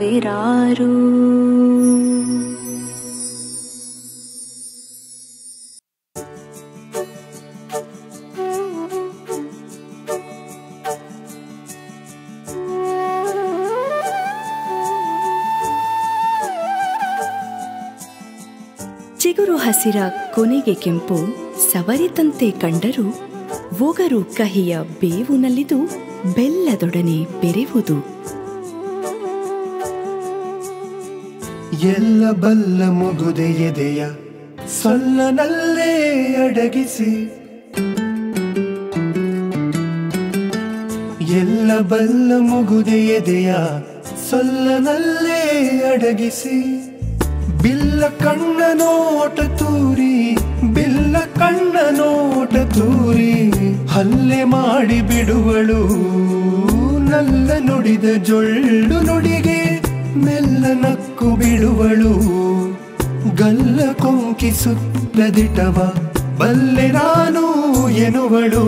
ಬೇರಾರು ಚಿಗುರು ಹಸಿರ ಕೊನೆಗೆ ಕೆಂಪು ಸವರಿತಂತೆ ಕಂಡರೂ ಒಗರು ಕಹಿಯ ಬೇವು ನಲಿದು ಬೆಲ್ಲದೊಡನೆ ಬೆರೆವುದು ಎಲ್ಲ ಬಲ್ಲ ಮುಗುದೆ ಎದೆಯ ಸೊಲ್ಲನಲ್ಲೇ ಅಡಗಿಸಿ ಎಲ್ಲ ಬಲ್ಲ ಮುಗುದೆ ಎದೆಯ ಸೊಲ್ಲನಲ್ಲೇ ಅಡಗಿಸಿ ಬಿಲ್ಲ ಕಣ್ಣ ನೋಟ ತೂರಿ ಬಿಲ್ಲ ಕಣ್ಣ ನೋಟ ತೂರಿ ಹಲ್ಲೆ ಮಾಡಿ ಬಿಡುವಳು ನಲ್ಲ ನುಡಿದ ಜೊಳ್ಳು ನುಡಿಗೆ ಮೆಲ್ಲ ನಕ್ಕು ಬಿಡುವಳು ಗಲ್ಲ ಕೊಂಕಿಸುತ್ತದಿಟವ ಬಲ್ಲೆ ನಾನು ಎನ್ನುವಳು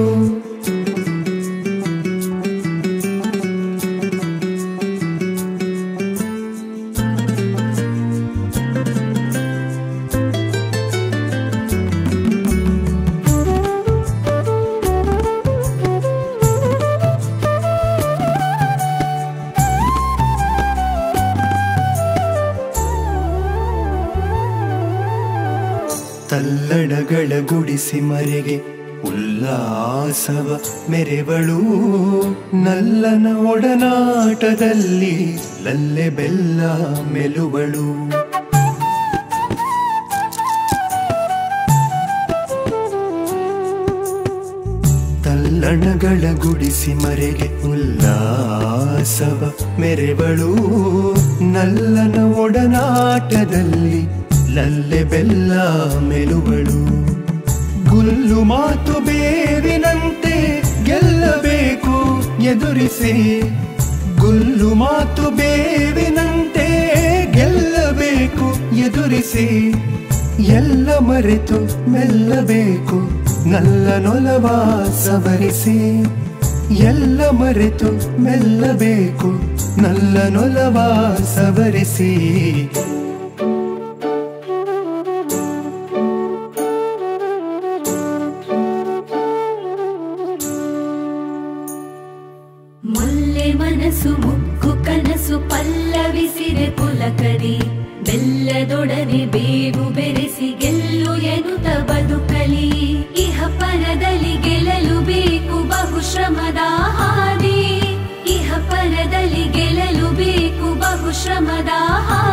ತಲ್ಲಡಗಳ ಗುಡಿಸಿ ಮರೆಗೆ ಉಲ್ಲಾಸವ ಮೆರೆವಳು ನಲ್ಲನ ಒಡನಾಟದಲ್ಲಿ ಲಲ್ಲೆ ಬೆಲ್ಲ ಮೆಲುವಳು ತಲ್ಲಣಗಳ ಗುಡಿಸಿ ಮರೆಗೆ ಉಲ್ಲಾಸವ ಮೆರೆವಳು ನಲ್ಲನ ಒಡನಾಟದಲ್ಲಿ ಲಲ್ಲೆ ಬೆಲ್ಲ ಮೆಲುವಳು ಗುಲ್ಲು ಮಾತು ಬೇವಿನಂತೆ ಗೆಲ್ಲಬೇಕು ಎದುರಿಸಿ ಗುಲ್ಲು ಮಾತು ಬೇವಿನಂತೆ ಗೆಲ್ಲಬೇಕು ಎದುರಿಸಿ ಎಲ್ಲ ಮರೆತು ಮೆಲ್ಲಬೇಕು ನಲ್ಲ ನೊಲವ ಸವರಿಸಿ ಎಲ್ಲ ಮರೆತು ಮೆಲ್ಲಬೇಕು ನಲ್ಲ ನೊಲವ ಸವರಿಸಿ ಮುಲ್ಲೆ ಮನಸ್ಸು ಮುಗ್ಗು ಕನಸು ಪಲ್ಲವಿಸಿದೆ ಪುಲಕರಿ ಬೆಲ್ಲದೊಡನೆ ಬೇವು ಬೆರೆಸಿ ಗೆಲ್ಲು ಎನ್ನುತ್ತ ಬದುಕಲಿ ಇಹ ಪರದಲ್ಲಿ ಗೆಲ್ಲಲು ಬೇಕು ಬಹುಶ್ರಮದ ಹಾದಿ ಇಹ ಪರದಲ್ಲಿ ಗೆಲ್ಲಲು ಬೇಕು ಬಹುಶ್ರಮದ ಹಾದಿ